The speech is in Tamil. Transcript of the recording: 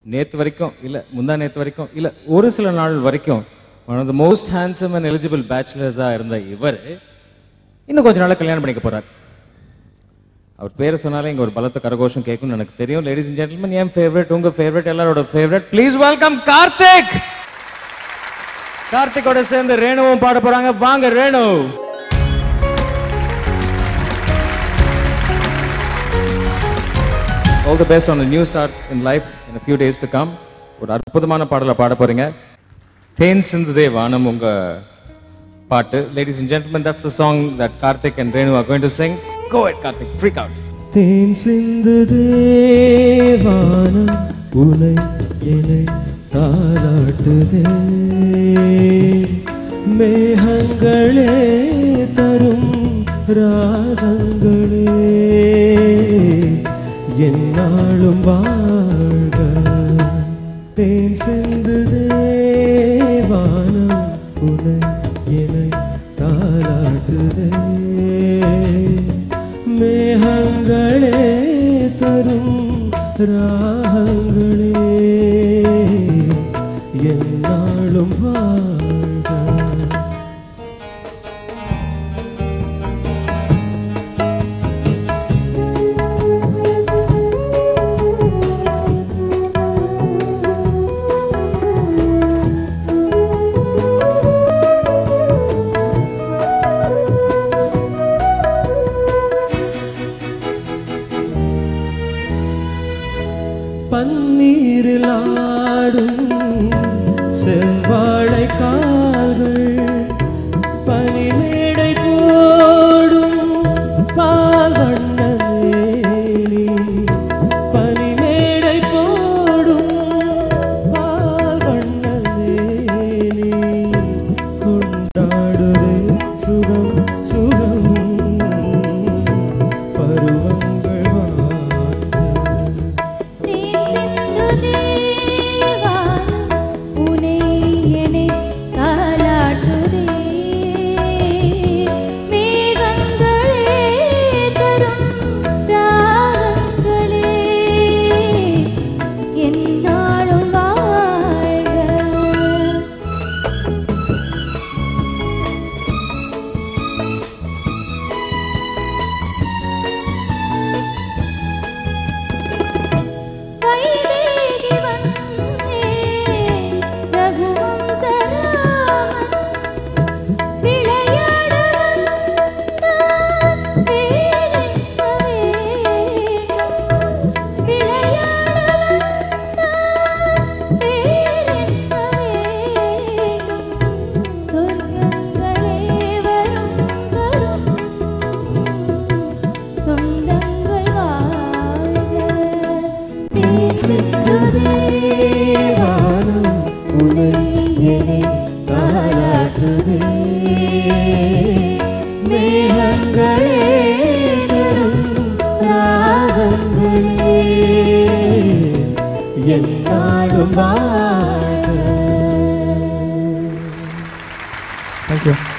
நேத்து வரைக்கும் இல்ல முந்தா நேத்து வரைக்கும் இல்ல ஒரு சில நாள் வரைக்கும் one of the most handsome and eligible பேச்சுலர்ஸா இருந்த இவர் இன்னும் கொஞ்ச நாள்ல கல்யாணம் பண்ணிக்க போறார் அவர் பேரை சொன்னாலே இங்க ஒரு பலத்த கரகோஷம் கேட்கும்னு எனக்கு தெரியும் லேடிஸ் அண்ட் ஜென்டில்மேன் என் ஃபேவரட் உங்க ஃபேவரட் எல்லாரோட ஃபேவரட் ப்ளீஸ் வெல்கம் கார்த்திக் கார்த்திகோட சேர்ந்து ரேணுவும் பாட போறாங்க வாங்க Renu all the best on the new start in life in a few days to come ஒரு அற்புதமான பாடலை பாட போறீங்க தேன் சிந்துதே வானம் உங்க பாட்டு ladies and gentleman that's the song that Karthik and Renu are going to sing go it Karthik freak out தேன் சிந்து தேவானம் உனை என்னை தாராட்டுதே மேகங்களே தரும் ராகங்களே என்னாலும் வாழ்க தேன் சிந்து தேவானம் உனை என்னை தாராட்டுதே மேகங்களே தரும் ராகங்களே என்னாலும் வாழ்க பன்னீரில் ஆடும் செவ்வாழை கால்கள் பனிமேடை போடும் பால் வண்ணமேனி பனிமேடை போடும் பால் வண்ணமேனி கொண்டாடுதே சுகம் சுகம் பருவங்கள் வாழ்த்து என்னாலும் வாழ்க வைதேகி வந்தே ரகுவம்சராமன் விளையாட வந்தான் பேரின்ப வேகம். விளையாட வந்தான் பேரின்ப வேகம். சொர்க்கங்களே வரும் வரும் சொந்தங்கள் வாழ்க தேவானம் உனை என்னை தாராட்டுதே மேகங்களே தரும் ராகங்களே என்னாலும் வாழ்க தேங்க்யூ